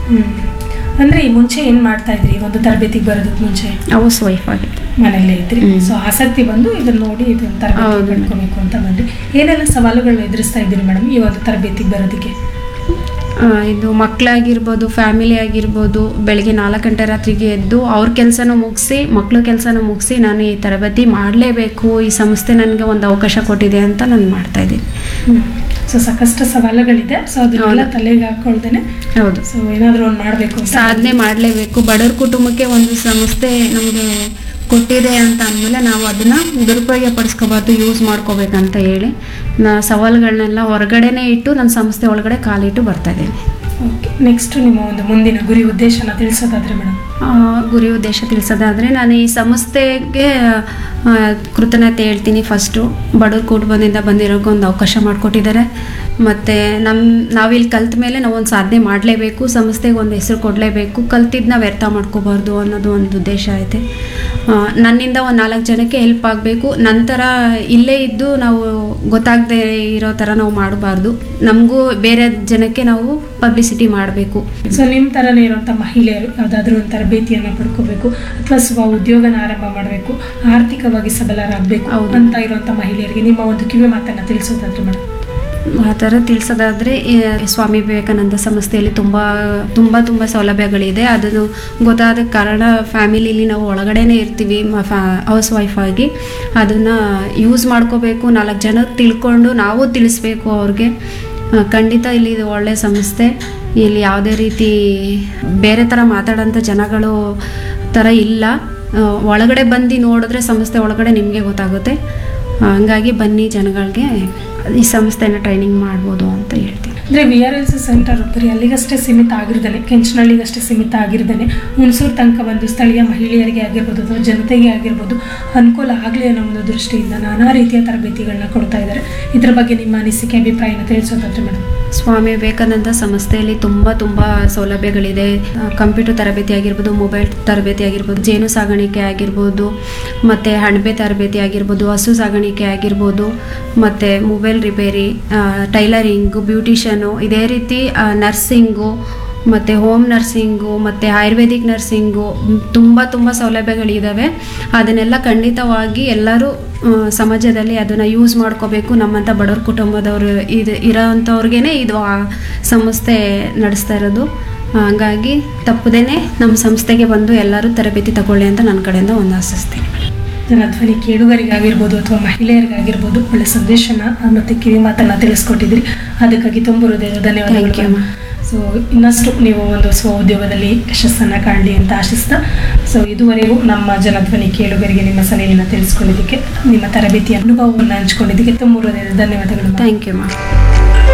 ಹ್ಮ್. ಅಂದ್ರೆ ಈ ಮುಂಚೆ ಏನ್ ಮಾಡ್ತಾ ಇದ್ರಿ ಈ ಒಂದು ತರಬೇತಿಗೆ ಬರೋದಕ್ಕೆ ಮುಂಚೆ ಹೌಸ್ ವೈಫ್ ಆಗಿತ್ತು ಮನೆಯಲ್ಲೇ ಇದ್ರಿ ಹ್ಮ್. ಸೊ ಆಸಕ್ತಿ ಬಂದು ಇದನ್ನ ನೋಡಿ ಇದನ್ನ ತರಬೇತಿ ಹೌದು. ಪಡ್ಕೋಬೇಕು ಅಂತ ಬಂದ್ರಿ ಏನೆಲ್ಲ ಸವಾಲುಗಳನ್ನ ಎದುರಿಸ್ತಾ ಇದ್ದೀರಿ ಮೇಡಮ್ ಈ ಒಂದು ತರಬೇತಿಗೆ ಬರೋದಕ್ಕೆ ಆ, ಇದು ಮಕ್ಕಳಾಗಿರ್ಬೋದು ಫ್ಯಾಮಿಲಿ ಆಗಿರ್ಬೋದು ಬೆಳಗ್ಗೆ ನಾಲ್ಕು ಗಂಟೆ ರಾತ್ರಿಗೆ ಎದ್ದು ಅವ್ರ ಕೆಲಸನ ಮುಗಿಸಿ ಮಕ್ಕಳು ಕೆಲಸನ ಮುಗಿಸಿ ನಾನು ಈ ತರಬೇತಿ ಮಾಡಲೇಬೇಕು ಈ ಸಂಸ್ಥೆ ನನಗೆ ಒಂದು ಅವಕಾಶ ಕೊಟ್ಟಿದೆ ಅಂತ ನಾನು ಮಾಡ್ತಾ ಇದ್ದೀನಿ ಸೊ ಸಾಕಷ್ಟು ಸವಾಲುಗಳಿದೆ ಸೊ ಅದನ್ನೆಲ್ಲ ಹೌದು. ತಲೆಗೆ ಹಾಕೊಳ್ದೇನೆ ಹೌದು ಸೊ ಏನಾದರೂ ಒಂದು ಮಾಡಬೇಕು ಅಂತ ಸಾಧನೆ ಮಾಡಲೇಬೇಕು ಬಡವ್ರ ಕುಟುಂಬಕ್ಕೆ ಒಂದು ಸಂಸ್ಥೆ ನಮಗೆ ಕೊಟ್ಟಿದೆ ಅಂತ ಅಂದಮೇಲೆ ನಾವು ಅದನ್ನು ದುರುಪಯೋಗ ಪಡಿಸ್ಕೋಬಾರ್ದು ಯೂಸ್ ಮಾಡ್ಕೋಬೇಕಂತ ಹೇಳಿ ನಾ ಸವಾಲುಗಳನ್ನೆಲ್ಲ ಹೊರಗಡೆನೇ ಇಟ್ಟು ನನ್ನ ಸಂಸ್ಥೆ ಒಳಗಡೆ ಕಾಲಿಟ್ಟು ಬರ್ತಾ ಇದ್ದೀನಿ ಓಕೆ ನೆಕ್ಸ್ಟ್ ನಿಮ್ಮ ಒಂದು ಮುಂದಿನ ಗುರಿ ಉದ್ದೇಶನ ತಿಳಿಸೋದಾದ್ರೆ ಮೇಡಮ್ ಆ, ಗುರಿ ಉದ್ದೇಶ ತಿಳಿಸೋದಾದರೆ ನಾನು ಈ ಸಂಸ್ಥೆಗೆ ಆ, ಕೃತಜ್ಞತೆ ಹೇಳ್ತೀನಿ ಫಸ್ಟು ಬಡವ್ರ ಕುಟುಂಬದಿಂದ ಬಂದಿರೋಕೆ ಒಂದು ಅವಕಾಶ ಮಾಡಿಕೊಟ್ಟಿದ್ದಾರೆ ಮತ್ತು ನಮ್ಮ ನಾವಿಲ್ಲಿ ಕಲ್ತ ಮೇಲೆ ನಾವು ಒಂದು ಸಾಧನೆ ಮಾಡಲೇಬೇಕು ಸಂಸ್ಥೆಗೆ ಒಂದು ಹೆಸರು ಕೊಡಲೇಬೇಕು ಕಲ್ತಿದ್ದನ್ನ ವ್ಯರ್ಥ ಮಾಡ್ಕೋಬಾರ್ದು ಅನ್ನೋದು ಒಂದು ಉದ್ದೇಶ ಐತೆ ಆ, ನನ್ನಿಂದ ಒಂದು ನಾಲ್ಕು ಜನಕ್ಕೆ ಹೆಲ್ಪ್ ಆಗಬೇಕು ನಂತರ ಇಲ್ಲೇ ಇದ್ದು ನಾವು ಗೊತ್ತಾಗದೆ ಇರೋ ಥರ ನಾವು ಮಾಡಬಾರ್ದು ನಮಗೂ ಬೇರೆ ಜನಕ್ಕೆ ನಾವು ಪಬ್ಲಿಸಿಟಿ ಮಾಡಬೇಕು ಸೊ ನಿಮ್ಮ ಥರನೇ ಇರುವಂಥ ಮಹಿಳೆಯರು ಯಾವುದಾದ್ರೂ ಒಂದು ತರಬೇತಿಯನ್ನು ಪಡ್ಕೋಬೇಕು ಅಥವಾ ಸ್ವ ಉದ್ಯೋಗನ ಆರಂಭ ಮಾಡಬೇಕು ಆರ್ಥಿಕವಾಗಿ ಸಬಲರಾಗಬೇಕು ಹೌದು. ಅಂತ ಇರುವಂಥ ಮಹಿಳೆಯರಿಗೆ ನಿಮ್ಮ ಒಂದು ಕಿವಿ ಮಾತನ್ನು ತಿಳಿಸೋದಾದ್ರೆ ಮೇಡಮ್ ಆ ಥರ ತಿಳಿಸೋದಾದರೆ ಸ್ವಾಮಿ ವಿವೇಕಾನಂದ ಸಂಸ್ಥೆಯಲ್ಲಿ ತುಂಬ ತುಂಬ ತುಂಬ ಸೌಲಭ್ಯಗಳಿದೆ ಅದನ್ನು ಗೊತ್ತಾದ ಕಾರಣ ಫ್ಯಾಮಿಲಿಲಿ ನಾವು ಒಳಗಡೆನೇ ಇರ್ತೀವಿ ಮ ಫ್ಯಾ ಹೌಸ್ ವೈಫ್ ಆಗಿ ಅದನ್ನು ಯೂಸ್ ಮಾಡ್ಕೋಬೇಕು ನಾಲ್ಕು ಜನ ತಿಳ್ಕೊಂಡು ನಾವು ತಿಳಿಸ್ಬೇಕು ಅವ್ರಿಗೆ ಆ, ಖಂಡಿತ ಇಲ್ಲಿ ಇದು ಒಳ್ಳೆ ಸಂಸ್ಥೆ ಇಲ್ಲಿ ಯಾವುದೇ ರೀತಿ ಬೇರೆ ಥರ ಮಾತಾಡೋಂಥ ಜನಗಳು ಥರ ಇಲ್ಲ ಆ, ಒಳಗಡೆ ಬಂದು ನೋಡಿದ್ರೆ ಸಂಸ್ಥೆ ಒಳಗಡೆ ನಿಮಗೆ ಗೊತ್ತಾಗುತ್ತೆ ಹಂಗಾಗಿ ಬನ್ನಿ ಜನಗಳಿಗೆ ಈ ಸಂಸ್ಥೆನ ಟ್ರೈನಿಂಗ್ ಮಾಡ್ಬೋದು ಅಂತ ಹೇಳ್ತೀನಿ ಅಂದರೆ V R L C centre ಬರೀ ಅಲ್ಲಿಗಷ್ಟೇ ಸೀಮಿತ ಆಗಿರ್ದೇನೆ ಕೆಂಚನಹಳ್ಳಿಗಷ್ಟೇ ಸೀಮಿತ ಆಗಿರ್ದೇನೆ ಹುಣಸೂರು ತನಕ ಒಂದು ಸ್ಥಳೀಯ ಮಹಿಳೆಯರಿಗೆ ಆಗಿರ್ಬೋದು ಅಥವಾ ಜನತೆಗೆ ಆಗಿರ್ಬೋದು ಅನುಕೂಲ ಆಗಲಿ ಅನ್ನೋ ಒಂದು ದೃಷ್ಟಿಯಿಂದ ನಾನಾ ರೀತಿಯ ತರಬೇತಿಗಳನ್ನ ಕೊಡ್ತಾ ಇದ್ದಾರೆ ಇದ್ರ ಬಗ್ಗೆ ನಿಮ್ಮ ಅನಿಸಿಕೆ ಅಭಿಪ್ರಾಯನ ತಿಳಿಸೋದಾದ್ರೆ ಮೇಡಮ್ ಸ್ವಾಮಿ ವಿವೇಕಾನಂದ ಸಂಸ್ಥೆಯಲ್ಲಿ ತುಂಬ ತುಂಬ ಸೌಲಭ್ಯಗಳಿದೆ ಕಂಪ್ಯೂಟರ್ ತರಬೇತಿ ಆಗಿರ್ಬೋದು ಮೊಬೈಲ್ ತರಬೇತಿ ಆಗಿರ್ಬೋದು ಜೇನು ಸಾಗಾಣಿಕೆ ಆಗಿರ್ಬೋದು ಮತ್ತು ಹಣಬೆ ತರಬೇತಿ ಆಗಿರ್ಬೋದು ಹಸು ಸಾಗಾಣಿಕೆ ಆಗಿರ್ಬೋದು ಮತ್ತು ಮೊಬೈಲ್ ರಿಪೇರಿ ಟೈಲರಿಂಗು ಬ್ಯೂಟಿಷನು ಇದೇ ರೀತಿ ನರ್ಸಿಂಗು ಮತ್ತು ಹೋಮ್ ನರ್ಸಿಂಗು ಮತ್ತು ಆಯುರ್ವೇದಿಕ್ ನರ್ಸಿಂಗು ತುಂಬ ತುಂಬ ಸೌಲಭ್ಯಗಳಿದ್ದಾವೆ ಅದನ್ನೆಲ್ಲ ಖಂಡಿತವಾಗಿ ಎಲ್ಲರೂ ಆ, ಸಮಾಜದಲ್ಲಿ ಅದನ್ನು ಯೂಸ್ ಮಾಡ್ಕೋಬೇಕು ನಮ್ಮಂಥ ಬಡವ್ರ ಕುಟುಂಬದವರು ಇದು ಇರೋವಂಥವ್ರಿಗೇ ಇದು ಆ ಸಂಸ್ಥೆ ನಡೆಸ್ತಾ ಇರೋದು ಹಾಗಾಗಿ ತಪ್ಪದೇನೆ ನಮ್ಮ ಸಂಸ್ಥೆಗೆ ಬಂದು ಎಲ್ಲರೂ ತರಬೇತಿ ತಗೊಳ್ಳಿ ಅಂತ ನನ್ನ ಕಡೆಯಿಂದ ಒಂದು ಆಶಿಸ್ತೀನಿ ಜನಧ್ವನಿ ಕೇಳುಗರಿಗಾಗಿರ್ಬೋದು ಅಥವಾ ಮಹಿಳೆಯರಿಗಾಗಿರ್ಬೋದು ಒಳ್ಳೆ ಸಂದೇಶನ ಆ, ಮತ್ತೆ ಕಿವಿ ಮಾತನ್ನ ತಿಳಿಸ್ಕೊಟ್ಟಿದ್ರಿ ಅದಕ್ಕಾಗಿ ತುಂಬ ಹೃದಯದ Thank you, ಧನ್ಯವಾದಗಳು ma'am. ಸೊ ಇನ್ನಷ್ಟು ನೀವು ಒಂದು ಸ್ವ ಉದ್ಯೋಗದಲ್ಲಿ ಯಶಸ್ಸನ್ನು ಕಾಣಲಿ ಅಂತ ಆಶಿಸ್ತಾ ಸೊ ಇದುವರೆಗೂ ನಮ್ಮ ಜನಧ್ವನಿ ಕೇಳುಗರಿಗೆ ನಿಮ್ಮ ಸಲಹೆಯನ್ನು ತಿಳಿಸ್ಕೊಂಡಿದ್ದಕ್ಕೆ ನಿಮ್ಮ ತರಬೇತಿ ಅನುಭವವನ್ನು ಹಂಚ್ಕೊಂಡಿದ್ದಕ್ಕೆ ತುಂಬ ಹೃದಯದ ಧನ್ಯವಾದಗಳು ma'am. Thank you ma'am